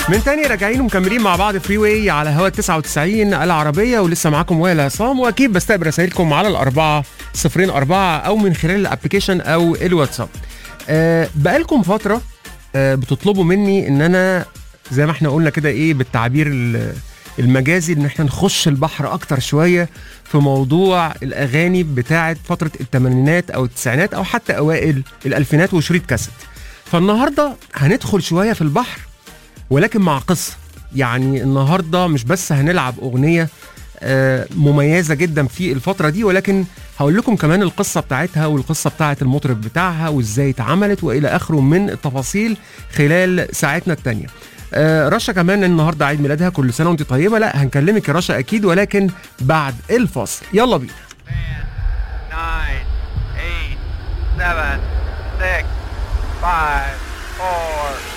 من تاني راجعين ومكملين مع بعض فري واي على هوا 99 العربية ولسه معاكم وائل عصام واكيد بستقبل رسائلكم على الأربعة صفرين أربعة أو من خلال الابلكيشن أو الواتساب. أه بقالكم فترة أه بتطلبوا مني إن أنا زي ما احنا قلنا كده إيه بالتعبير ال- المجازي إن احنا نخش البحر أكتر شوية في موضوع الأغاني بتاعة فترة الثمانينات أو التسعينات أو حتى أوائل الألفينات وشريط كاسيت. فالنهارده هندخل شوية في البحر ولكن مع قصه يعني النهارده مش بس هنلعب اغنيه آه، مميزه جدا في الفتره دي ولكن هقول لكم كمان القصه بتاعتها والقصه بتاعت المطرب بتاعها وازاي اتعملت والى اخره من التفاصيل خلال ساعتنا التانية آه، رشا كمان النهارده عيد ميلادها كل سنه وانت طيبه لا هنكلمك يا رشا اكيد ولكن بعد الفاصل يلا بينا nine, eight, seven, six, five, four,